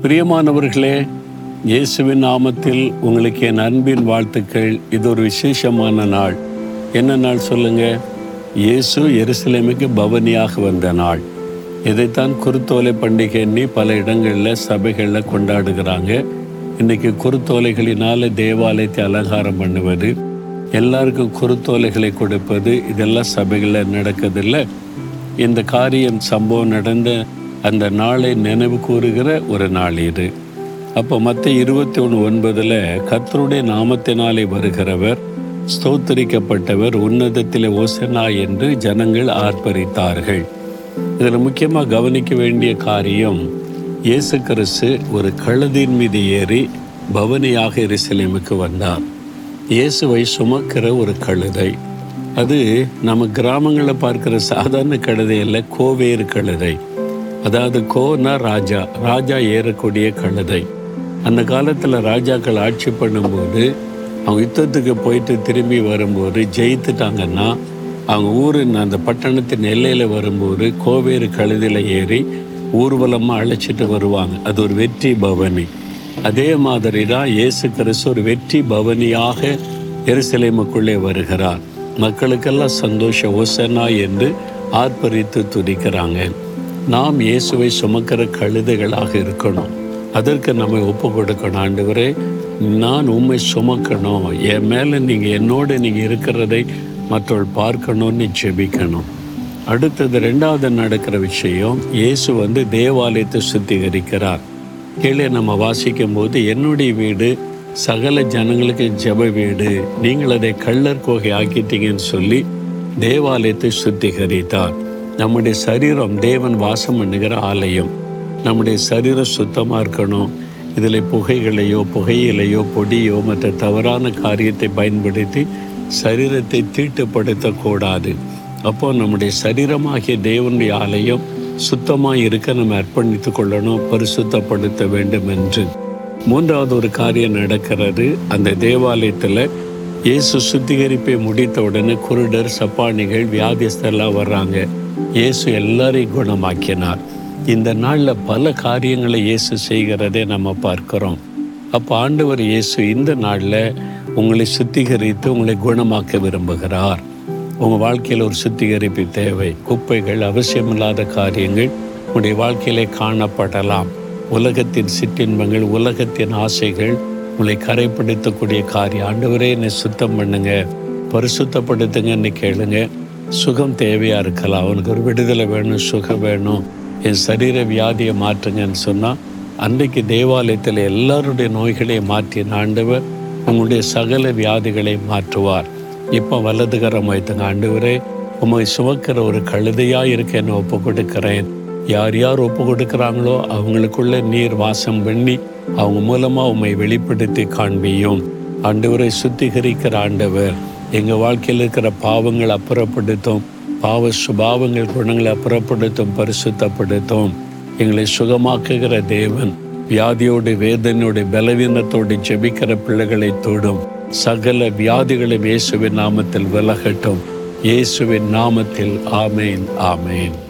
பிரியமானவர்களே இயேசுவின் நாமத்தில் உங்களுக்கு என் அன்பின் வாழ்த்துக்கள் இது ஒரு விசேஷமான நாள் என்ன நாள் சொல்லுங்க இயேசு எருசலேமுக்கு பவனியாக வந்த நாள் இதைத்தான் குருத்தோலை பண்டிகை எண்ணி பல இடங்களில் சபைகளில் கொண்டாடுகிறாங்க இன்னைக்கு குருத்தோலைகளினால தேவாலயத்தை அலங்காரம் பண்ணுவது எல்லாருக்கும் குருத்தோலைகளை கொடுப்பது இதெல்லாம் சபைகளில் நடக்குதில்ல இந்த காரியம் சம்பவம் நடந்த அந்த நாளை நினைவு கூறுகிற ஒரு நாள் இது அப்போ மற்ற இருபத்தி ஒன்று ஒன்பதில் கர்த்தருடைய நாமத்தினாலே வருகிறவர் ஸ்தோத்தரிக்கப்பட்டவர் உன்னதத்திலே ஓசனா என்று ஜனங்கள் ஆர்ப்பரித்தார்கள் இதில் முக்கியமாக கவனிக்க வேண்டிய காரியம் இயேசு கிறிஸ்து ஒரு கழுதின் மீது ஏறி பவனியாக எருசலேமுக்கு வந்தார் இயேசுவை சுமக்கிற ஒரு கழுதை அது நம்ம கிராமங்களில் பார்க்கிற சாதாரண கழுதை அல்ல கோவேறு கழுதை அதாவது கோனா ராஜா ராஜா ஏறக்கூடிய கழுதை அந்த காலத்தில் ராஜாக்கள் ஆட்சி பண்ணும்போது அவங்க யுத்தத்துக்கு போயிட்டு திரும்பி வரும்போது ஜெயித்துட்டாங்கன்னா அவங்க ஊரின் அந்த பட்டணத்தின் எல்லையில் வரும்போது கோவேறு கழுதியில் ஏறி ஊர்வலமாக அழைச்சிட்டு வருவாங்க அது ஒரு வெற்றி பவனி அதே மாதிரி தான் இயேசு கிறிஸ்து ஒரு வெற்றி பவனியாக எருசலேமுக்குள்ளே வருகிறார் மக்களுக்கெல்லாம் சந்தோஷ ஓசனா என்று ஆர்ப்பரித்து துதிக்கிறாங்க நாம் இயேசுவை சுமக்கிற கழுதைகளாக இருக்கணும் அதற்கு நம்ம ஒப்பு கொடுக்கணும் ஆண்டவரே நான் உண்மை சுமக்கணும் என் மேலே நீங்கள் என்னோடு நீங்கள் இருக்கிறதை மற்றவர்கள் பார்க்கணும்னு ஜெபிக்கணும் அடுத்தது ரெண்டாவது நடக்கிற விஷயம் இயேசு வந்து தேவாலயத்தை சுத்திகரிக்கிறார் கீழே நம்ம வாசிக்கும் போது என்னுடைய வீடு சகல ஜனங்களுக்கு ஜெப வீடு நீங்கள் அதை கள்ளர் கோகை ஆக்கிட்டீங்கன்னு சொல்லி தேவாலயத்தை சுத்திகரித்தார் நம்முடைய சரீரம் தேவன் வாசம் பண்ணுகிற ஆலயம் நம்முடைய சரீரம் சுத்தமாக இருக்கணும் இதில் புகைகளையோ புகையிலையோ பொடியோ மற்ற தவறான காரியத்தை பயன்படுத்தி சரீரத்தை தீட்டுப்படுத்தக்கூடாது அப்போ நம்முடைய சரீரமாகிய தேவனுடைய ஆலயம் சுத்தமாக இருக்க நம்ம அர்ப்பணித்து கொள்ளணும் பரிசுத்தப்படுத்த வேண்டும் என்று மூன்றாவது ஒரு காரியம் நடக்கிறது அந்த தேவாலயத்தில் இயேசு சுத்திகரிப்பை முடித்த உடனே குருடர் சப்பானிகள் வியாதிஸ்தெல்லாம் வர்றாங்க இயேசு எல்லாரையும் குணமாக்கினார் இந்த நாளில் பல காரியங்களை இயேசு செய்கிறதை நம்ம பார்க்கிறோம் அப்போ ஆண்டவர் இயேசு இந்த நாளில் உங்களை சுத்திகரித்து உங்களை குணமாக்க விரும்புகிறார் உங்கள் வாழ்க்கையில் ஒரு சுத்திகரிப்பு தேவை குப்பைகள் அவசியமில்லாத காரியங்கள் உங்களுடைய வாழ்க்கையிலே காணப்படலாம் உலகத்தின் சிற்றின்பங்கள் உலகத்தின் ஆசைகள் உங்களை கரைப்படுத்தக்கூடிய காரியம் ஆண்டவரே என்னை சுத்தம் பண்ணுங்க பரிசுத்தப்படுத்துங்கன்னு கேளுங்க சுகம் தேவையாக இருக்கலாம் அவனுக்கு ஒரு விடுதலை வேணும் சுகம் வேணும் என் சரீர வியாதியை மாற்றுங்கன்னு சொன்னால் அன்றைக்கு தேவாலயத்தில் எல்லாருடைய நோய்களையும் மாற்றின ஆண்டவர் உங்களுடைய சகல வியாதிகளை மாற்றுவார் இப்போ வலதுகரம் வைத்துங்க ஆண்டவரே உண்மை சுமக்கிற ஒரு கழுதையாக இருக்க என்னை ஒப்பு கொடுக்கிறேன் யார் யார் ஒப்பு கொடுக்குறாங்களோ அவங்களுக்குள்ள நீர் வாசம் பண்ணி அவங்க மூலமாக உண்மை வெளிப்படுத்தி காண்பியும் ஆண்டவரை சுத்திகரிக்கிற ஆண்டவர் எங்கள் வாழ்க்கையில் இருக்கிற பாவங்கள் அப்புறப்படுத்தும் பாவ சுபாவங்கள் குணங்களை அப்புறப்படுத்தும் பரிசுத்தப்படுத்தும் எங்களை சுகமாக்குகிற தேவன் வியாதியோடு வேதனையோடு பலவீனத்தோடு ஜெபிக்கிற பிள்ளைகளை தொடும் சகல வியாதிகளை இயேசுவின் நாமத்தில் விலகட்டும் இயேசுவின் நாமத்தில் ஆமேன் ஆமேன்